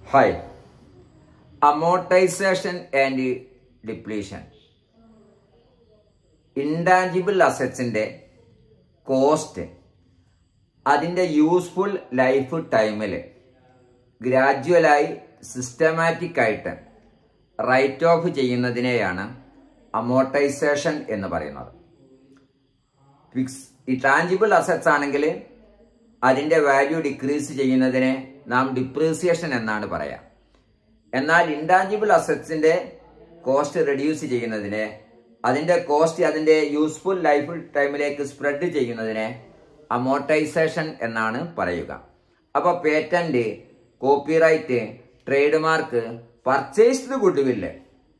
hi amortisation and depletion intangible അസറ്റ്സിന്റെ cost അതിൻ്റെ useful life ടൈമിൽ ഗ്രാജുവലായി സിസ്റ്റമാറ്റിക് ആയിട്ട് റൈറ്റ് ഓഫ് ചെയ്യുന്നതിനെയാണ് അമോർട്ടൈസേഷൻ എന്ന് പറയുന്നത് ഫിക്സ് ഈ ടാഞ്ചിബിൾ അസറ്റ്സ് ആണെങ്കിൽ അതിൻ്റെ വാല്യൂ ഡിക്രീസ് ചെയ്യുന്നതിനെ നാം ഡിപ്രീസിയേഷൻ എന്നാണ് പറയാം എന്നാൽ ഇൻടാഞ്ചിബിൾ അസറ്റ്സിന്റെ കോസ്റ്റ് റെഡ്യൂസ് ചെയ്യുന്നതിനെ അതിന്റെ കോസ്റ്റ് അതിന്റെ യൂസ്ഫുൾ ലൈഫ് ടൈമിലേക്ക് സ്പ്രെഡ് ചെയ്യുന്നതിനെ അമോർട്ടൈസേഷൻ എന്നാണ് പറയുക അപ്പോൾ patent copyright trade mark purchased goodwill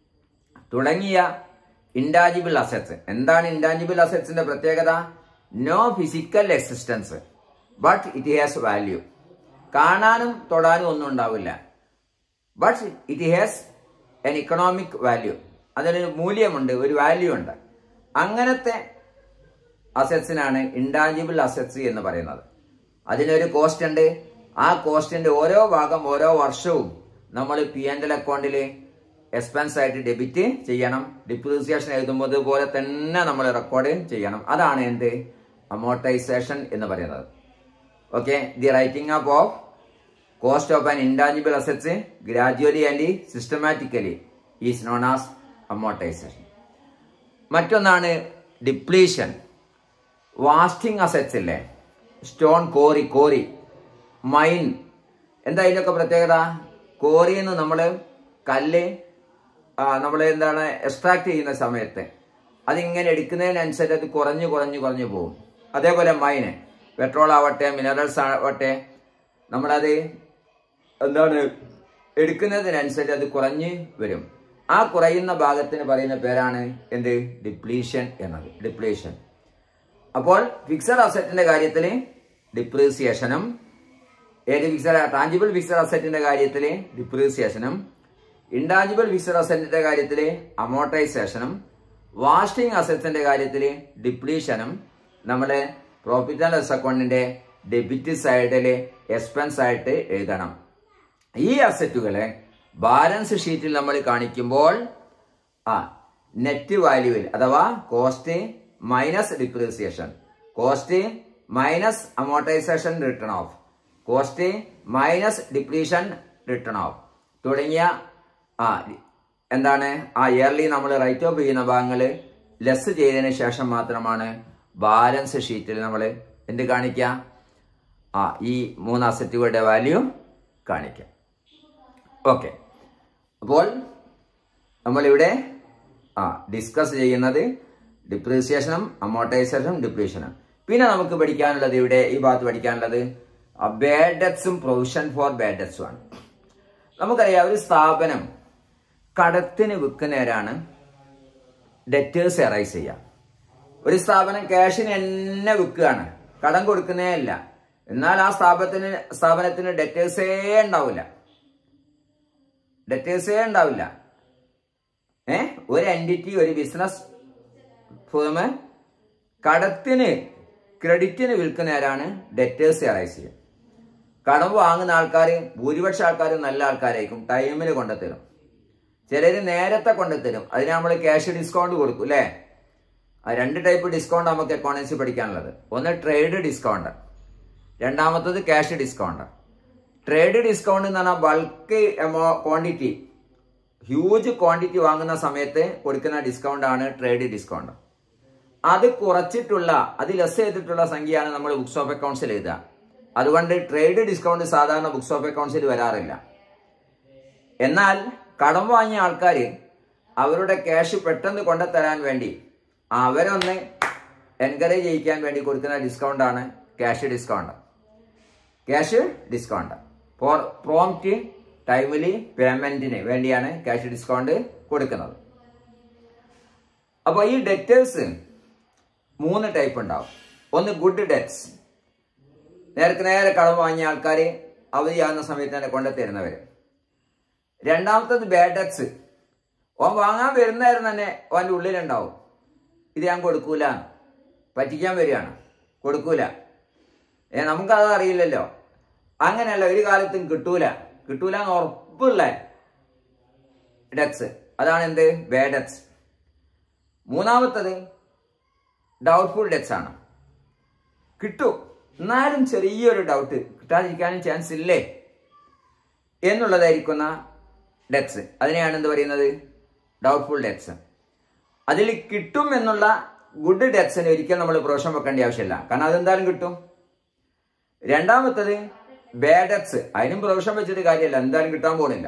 തുടങ്ങിയ ഇൻടാഞ്ചിബിൾ അസറ്റ്സ് എന്താണ് ഇൻടാഞ്ചിബിൾ അസറ്റ്സിന്റെ പ്രത്യേകത no physical existence but it has value കാണാനും തൊടാനും ഒന്നും ഉണ്ടാവില്ല but it has an economic value അതിനൊരു മൂല്യമുണ്ട് ഒരു വാല്യൂ ഉണ്ട് അങ്ങനത്തെ അസറ്റ്സിനാണ് ഇൻടാഞ്ചിബിൾ അസറ്റ്സ് എന്ന് പറയുന്നത് അതിനൊരു കോസ്റ്റ് ഉണ്ട് ആ കോസ്റ്റിന്റെ ഓരോ ഭാഗം ഓരോ വർഷവും നമ്മൾ പി ആൻഡ് എൽ അക്കൗണ്ടിൽ എക്സ്പെൻസ് ആയിട്ട് ഡെബിറ്റ് ചെയ്യണം ഡിപ്രീസിയേഷൻ എഴുതുമ്പോൾ പോലെ തന്നെ നമ്മൾ റെക്കോർഡ് ചെയ്യണം അതാണ് എന്ത് അമോർട്ടൈസേഷൻ എന്ന് പറയുന്നത് okay the writing up of cost of an intangible assets gradually and systematically is known as amortisation മറ്റൊന്നാണ് ഡിപ്ലീഷൻ വാസ്റ്റിംഗ് അസറ്റ്സ് ഇല്ലേ സ്റ്റോൺ കോറി കോറി മൈൻ എന്താ ഇതിൻ്റെയൊക്കെ പ്രത്യേകത കോറിയിൽ നിന്ന് നമ്മൾ കല്ല് നമ്മൾ എന്താണ് എക്സ്ട്രാക്ട് ചെയ്യുന്ന സമയത്ത് അതിങ്ങനെ എടുക്കുന്നതിനനുസരിച്ച് അത് കുറഞ്ഞു കുറഞ്ഞു കുറഞ്ഞു പോകും അതേപോലെ മൈന് പെട്രോൾ ആവട്ടെ മിനറൽസ് ആവട്ടെ നമ്മളത് എന്താണ് എടുക്കുന്നതിനനുസരിച്ച് അത് കുറഞ്ഞ് വരും ആ കുറയുന്ന ഭാഗത്തിന് പറയുന്ന പേരാണ് എന്ത് ഡിപ്ലീഷൻ എന്നത് ഡിപ്ലീഷൻ അപ്പോൾ ഫിക്സഡ് അസറ്റിന്റെ കാര്യത്തിൽ ഡിപ്രീസിയേഷനും ഏത് ഫിക്സഡ് ടാഞ്ചിബിൾ ഫിക്സഡ് അസറ്റിന്റെ കാര്യത്തിൽ ഡിപ്രീസിയേഷനും ഇൻടാഞ്ചിബിൾ ഫിക്സഡ് അസറ്റിന്റെ കാര്യത്തിൽ അമോർട്ടൈസേഷനും വാഷിംഗ് അസറ്റ്സിന്റെ കാര്യത്തിൽ ഡിപ്ലീഷനും നമ്മുടെ പ്രോഫിറ്റ് ആൻഡ് ലോസ് അക്കൗണ്ടിന്റെ ഡെബിറ്റ് സൈഡിൽ എക്സ്പെൻസ് ആയിട്ട് എഴുതണം ഈ അസറ്റുകളെ ബാലൻസ് ഷീറ്റിൽ നമ്മൾ കാണിക്കുമ്പോൾ ആ നെറ്റ് വാല്യൂവിൽ അഥവാ cost minus depreciation cost minus amortisation written off cost minus depletion written off തുടങ്ങിയ ആ എന്താണ് ആ ഇയർലി നമ്മൾ റൈറ്റ് ഓഫ് ചെയ്യുന്ന ഭാഗങ്ങൾ ലെസ് ചെയ്തതിന് ശേഷം മാത്രമാണ് ബാലൻസ് ഷീറ്റിൽ നമ്മൾ എന്ത് കാണിക്കുക ആ ഈ മൂന്ന് അസറ്റുകളുടെ വാല്യൂ കാണിക്കാം ഓക്കെ അപ്പോൾ നമ്മളിവിടെ ആ ഡിസ്കസ് ചെയ്യുന്നത് ഡിപ്രീസിയേഷനും അമോർട്ടൈസേഷനും ഡിപ്രീഷനും പിന്നെ നമുക്ക് പഠിക്കാനുള്ളത് ഇവിടെ ഈ ഭാഗത്ത് പഠിക്കാനുള്ളത് ബാഡ് ഡെറ്റ്സും പ്രൊവിഷൻ ഫോർ ബാഡ് ഡെറ്റ്സും ആണ് നമുക്കറിയാം ഒരു സ്ഥാപനം കടത്തിന് വിൽക്കുന്നവരാണ് ഡെറ്റേഴ്സ് എറൈസ് ചെയ്യുക ഒരു സ്ഥാപനം ക്യാഷിന് എന്നെ വിൽക്കുകയാണ് കടം കൊടുക്കുന്നേ അല്ല എന്നാൽ ആ സ്ഥാപനത്തിന് സ്ഥാപനത്തിന് ഡെറ്റേഴ്സേ ഉണ്ടാവില്ല ഡെറ്റേഴ്സേ ഉണ്ടാവില്ല ഏ ഒരു എൻറ്റിറ്റി ഒരു ബിസിനസ് ഫേം കടത്തിന് ക്രെഡിറ്റിന് വിൽക്കുന്നവരാണ് ഡെറ്റേഴ്സ് അറൈസ് ചെയ്യുക കടം വാങ്ങുന്ന ആൾക്കാർ ഭൂരിപക്ഷ ആൾക്കാർ നല്ല ആൾക്കാരായിരിക്കും ടൈമിൽ കൊണ്ടുത്തരും ചിലർ നേരത്തെ കൊണ്ടുത്തരും അതിന് നമ്മൾ ക്യാഷ് ഡിസ്കൗണ്ട് കൊടുക്കും അല്ലേ രണ്ട് ടൈപ്പ് ഡിസ്കൗണ്ട് നമുക്ക് എക്കോണമിക്സ് പഠിക്കാനുള്ളത് ഒന്ന് ട്രേഡ് ഡിസ്കൗണ്ട് രണ്ടാമത്തത് ക്യാഷ് ഡിസ്കൗണ്ട് ട്രേഡ് ഡിസ്കൗണ്ട് എന്ന് പറഞ്ഞാൽ ബൾക്ക് എമോ ക്വാണ്ടിറ്റി ഹ്യൂജ് ക്വാണ്ടിറ്റി വാങ്ങുന്ന സമയത്ത് കൊടുക്കുന്ന ഡിസ്കൗണ്ട് ആണ് ട്രേഡ് ഡിസ്കൗണ്ട് അത് കുറച്ചിട്ടുള്ള അത് ലെസ് ചെയ്തിട്ടുള്ള സംഖ്യയാണ് നമ്മൾ ബുക്സ് ഓഫ് അക്കൗണ്ട്സിൽ എഴുതുക അതുകൊണ്ട് ട്രേഡ് ഡിസ്കൗണ്ട് സാധാരണ ബുക്സ് ഓഫ് അക്കൗണ്ട്സിൽ വരാറില്ല എന്നാൽ കടം വാങ്ങിയ ആൾക്കാർ അവരുടെ ക്യാഷ് പെട്ടെന്ന് കൊണ്ടുതരാൻ വേണ്ടി അവരൊന്ന് എൻകറേജ് ചെയ്യിക്കാൻ വേണ്ടി കൊടുക്കുന്ന ഡിസ്കൗണ്ട് ആണ് cash discount cash discount for prompt timely പേയ്മെന്റിന് വേണ്ടിയാണ് ക്യാഷ് ഡിസ്കൗണ്ട് കൊടുക്കുന്നത് അപ്പോൾ ഈ ഡെറ്റേഴ്സ് മൂന്ന് ടൈപ്പ് ഉണ്ടാവും ഒന്ന് ഗുഡ് ഡെറ്റ്സ് നേരത്തെ നേരെ കടം വാങ്ങിയ ആൾക്കാർ അവധിയാകുന്ന സമയത്ത് തന്നെ കൊണ്ടു തരുന്നവർ രണ്ടാമത്തത് ബാഡ് ഡെറ്റ്സ് ഓൻ വാങ്ങാൻ വരുന്നതായിരുന്നു തന്നെ ഓൻ്റെ ഉള്ളിലുണ്ടാവും ഇത് ഞാൻ കൊടുക്കൂല പറ്റിക്കാൻ വരികയാണ് കൊടുക്കൂല ഏ നമുക്കത് അറിയില്ലല്ലോ അങ്ങനെയല്ല ഒരു കാലത്തും കിട്ടൂല കിട്ടൂല എന്ന് ഉറപ്പുള്ള ഡെറ്റ്സ് അതാണ് എന്ത് ബേ ഡെറ്റ്സ് മൂന്നാമത്തത് ഡൗട്ട്ഫുൾ ഡെറ്റ്സ് ആണ് കിട്ടും എന്നാലും ചെറിയൊരു ഡൗട്ട് കിട്ടാതിരിക്കാനും ചാൻസ് ഇല്ലേ എന്നുള്ളതായിരിക്കുന്ന ഡെറ്റ്സ് അതിനെയാണ് എന്ത് പറയുന്നത് ഡൗട്ട്ഫുൾ ഡെറ്റ്സ് അതിൽ കിട്ടും എന്നുള്ള ഗുഡ് ഡെറ്റ്സിന് ഒരിക്കലും നമ്മൾ പ്രോഷം വെക്കേണ്ട ആവശ്യമില്ല കാരണം അതെന്തായാലും കിട്ടും രണ്ടാമത്തത് ബാഡ് ഡെറ്റ്സ് അതിനും പ്രൊവിഷൻ വെച്ചിട്ട് കാര്യമല്ല എന്തായാലും കിട്ടാൻ പോകുന്നില്ല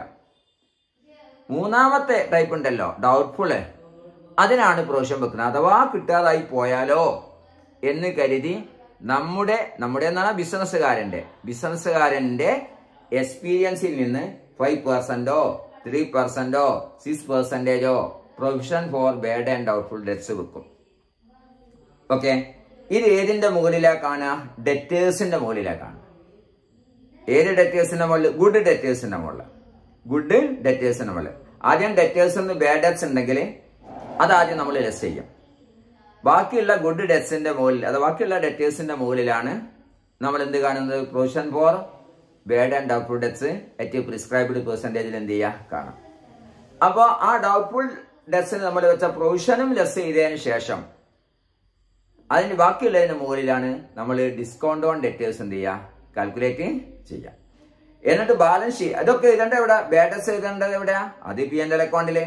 മൂന്നാമത്തെ ടൈപ്പ് ഉണ്ടല്ലോ ഡൗട്ട്ഫുൾ അതിനാണ് പ്രൊവിഷൻ വെക്കുന്നത് അഥവാ കിട്ടാതായി പോയാലോ എന്ന് കരുതി നമ്മുടെ നമ്മുടെ എന്നാണ് ബിസിനസ്സുകാരന്റെ ബിസിനസ്സുകാരന്റെ എക്സ്പീരിയൻസിൽ നിന്ന് ഫൈവ് പെർസെന്റോ ത്രീ പെർസെന്റോ സിക്സ് പെർസെന്റേജോ provision for bad and doubtful debts വെക്കും ഓക്കെ ഇത് ഏതിന്റെ മുകളിലേക്കാണ് ഡെറ്റേഴ്സിന്റെ മുകളിലേക്കാണ് ഏത് ഡെറ്റേഴ്സിന്റെ മുകളിൽ ഗുഡ് ഡെറ്റേഴ്സിന്റെ മുകളിൽ ഗുഡ് ഡെറ്റേഴ്സിന്റെ മുകളിൽ ആദ്യം ഡെറ്റേഴ്സ് ബാഡ് ഡെറ്റ്സ് ഉണ്ടെങ്കിൽ അത് ആദ്യം നമ്മൾ ലെസ് ചെയ്യും ബാക്കിയുള്ള ഗുഡ് ഡെറ്റ്സിന്റെ മുകളിൽ അത് ബാക്കിയുള്ള ഡെറ്റേഴ്സിന്റെ മുകളിലാണ് നമ്മൾ എന്ത് കാണുന്നത് provision for bad and doubtful debts at prescribed പെർസെൻറ്റേജിൽ എന്ത് ചെയ്യുക കാണാം അപ്പോൾ ആ ഡൗട്ട്ഫുൾ ഡെറ്റ്സിന് നമ്മൾ വെച്ച പ്രൊവിഷനും ലെസ് ചെയ്തതിന് ശേഷം അതിന് ബാക്കിയുള്ളതിന് മുകളിലാണ് നമ്മൾ ഡിസ്കൗണ്ട് ഓൺ ഡെറ്റേഴ്സ് എന്ത് ചെയ്യുക കാൽക്കുലേറ്റ് ചെയ്യുക എന്നിട്ട് ബാലൻസ് ഷീറ്റ് അതൊക്കെ എഴുതേണ്ട എവിടെ ബാഡസ് എഴുതേണ്ടത് എവിടെയാ അത് പി എൻ എൽ അക്കൗണ്ടില്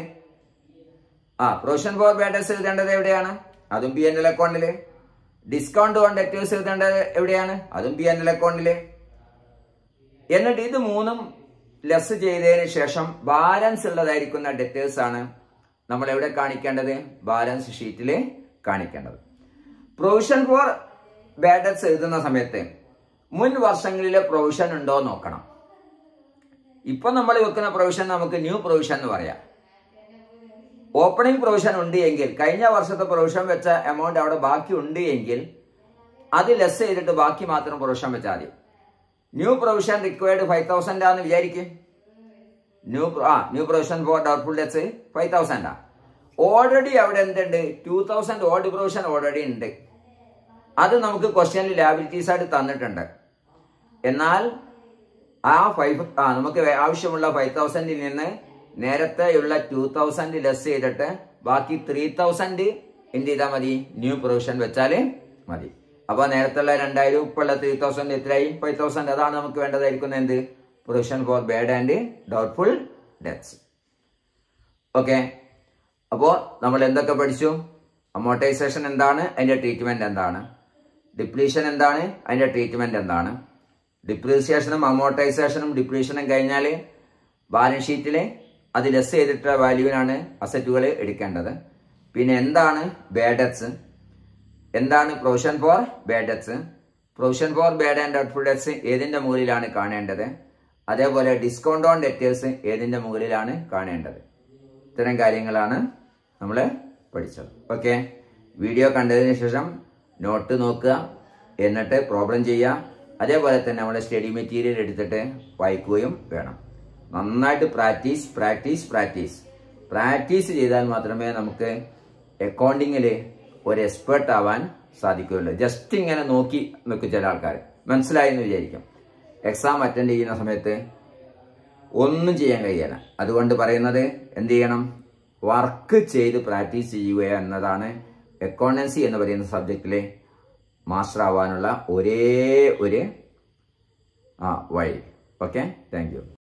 ആ പ്രൊവിഷൻ ഫോർ ബാഡസ് എഴുതേണ്ടത് എവിടെയാണ് അതും പി എൻ എൽ അക്കൗണ്ടില് ഡിസ്കൗണ്ട് ഓൺ ഡെറ്റേഴ്സ് എഴുതേണ്ടത് എവിടെയാണ് അതും പി എൻ എൽ അക്കൗണ്ടില് എന്നിട്ട് ഇത് മൂന്നും ലെസ് ചെയ്തതിന് ശേഷം ബാലൻസ് ഉള്ളതായിരിക്കുന്ന ഡെറ്റേഴ്സ് ആണ് നമ്മൾ എവിടെ കാണിക്കേണ്ടത് ബാലൻസ് ഷീറ്റിൽ കാണിക്കേണ്ടത് പ്രൊവിഷൻ ഫോർ ബാഡറ്റ്സ് എഴുതുന്ന സമയത്ത് മുൻ വർഷങ്ങളിലെ പ്രൊവിഷൻ ഉണ്ടോ നോക്കണം ഇപ്പൊ നമ്മൾ വെക്കുന്ന പ്രൊവിഷൻ നമുക്ക് ന്യൂ പ്രൊവിഷൻ എന്ന് പറയാം ഓപ്പണിംഗ് പ്രൊവിഷൻ ഉണ്ട് എങ്കിൽ കഴിഞ്ഞ വർഷത്തെ പ്രൊവിഷൻ വെച്ച എമൗണ്ട് അവിടെ ബാക്കി ഉണ്ട് എങ്കിൽ അത് ലെസ് ചെയ്തിട്ട് ബാക്കി മാത്രം പ്രൊവിഷൻ വെച്ചാൽ മതി new provision required five thousand ആന്ന് വിചാരിക്കും ന്യൂ ആ new provision for doubtful debts five തൗസൻഡാ ഓൾറെഡി അവിടെ എന്തുണ്ട് two thousand old provision already ഉണ്ട് അത് നമുക്ക് ക്വസ്റ്റ്യനിൽ ലാബിലിറ്റീസ് ആയിട്ട് തന്നിട്ടുണ്ട് എന്നാൽ ആ ഫൈവ് ആ നമുക്ക് ആവശ്യമുള്ള ഫൈവ് തൗസൻഡിൽ നിന്ന് നേരത്തെയുള്ള ടൂ തൗസൻഡ് ലെസ് ചെയ്തിട്ട് ബാക്കി ത്രീ തൗസൻഡ് എന്ത് ചെയ്താൽ മതി ന്യൂ പ്രൊവിഷൻ വെച്ചാൽ മതി അപ്പൊ നേരത്തുള്ള രണ്ടായിരം ഇപ്പോഴുള്ള ത്രീ തൗസൻഡ് എത്രയായി ഫൈവ് തൗസൻഡ് അതാണ് നമുക്ക് വേണ്ടതായിരിക്കുന്നത് എന്ത് provision for bad and doubtful debts okay അപ്പോൾ നമ്മൾ എന്തൊക്കെ പഠിച്ചു അമോർട്ടൈസേഷൻ എന്താണ് അതിന്റെ ട്രീറ്റ്മെന്റ് എന്താണ് ഡിപ്ലീഷൻ എന്താണ് അതിന്റെ ട്രീറ്റ്മെന്റ് എന്താണ് ഡിപ്രീസിയേഷനും അമോർട്ടൈസേഷനും ഡിപ്ലീഷനും കഴിഞ്ഞാൽ ബാലൻസ് ഷീറ്റിൽ അത് ലെസ് ചെയ്തിട്ടുള്ള വാല്യൂവിനാണ് അസറ്റുകൾ എടുക്കേണ്ടത് പിന്നെ എന്താണ് ബാഡറ്റ്സ് എന്താണ് provision for bad debts provision for bad and doubtful debts ഏതിന്റെ മുകളിലാണ് കാണേണ്ടത് അതേപോലെ ഡിസ്കൗണ്ട് ഓൺ ഡെറ്റേഴ്സ് ഏതിന്റെ മുകളിലാണ് കാണേണ്ടത് ഇത്തരം കാര്യങ്ങളാണ് നമ്മൾ പഠിച്ചത് ഓക്കെ വീഡിയോ കണ്ടതിന് ശേഷം നോട്ട് നോക്കുക എന്നിട്ട് പ്രോബ്ലം ചെയ്യുക അതേപോലെ തന്നെ നമ്മുടെ സ്റ്റഡി മെറ്റീരിയൽ എടുത്തിട്ട് വായിക്കുകയും വേണം നന്നായിട്ട് പ്രാക്ടീസ് പ്രാക്ടീസ് പ്രാക്ടീസ് പ്രാക്ടീസ് ചെയ്താൽ മാത്രമേ നമുക്ക് അക്കൗണ്ടിങ്ങിൽ ഒരു എക്സ്പേർട്ട് ആവാൻ സാധിക്കുകയുള്ളൂ ജസ്റ്റ് ഇങ്ങനെ നോക്കി നിൽക്കും ചില ആൾക്കാർ മനസ്സിലായി എന്ന് വിചാരിക്കും എക്സാം അറ്റൻഡ് ചെയ്യുന്ന സമയത്ത് ഒന്നും ചെയ്യാൻ കഴിയില്ല അതുകൊണ്ട് പറയുന്നത് എന്ത് ചെയ്യണം വർക്ക് ചെയ്ത് പ്രാക്ടീസ് ചെയ്യുക എന്നതാണ് എക്കോണൻസി എന്ന് പറയുന്ന സബ്ജക്റ്റിലെ മാസ്റ്റർ ആവാനുള്ള ഒരേ ഒരു ആ വഴി ഓക്കെ താങ്ക് യു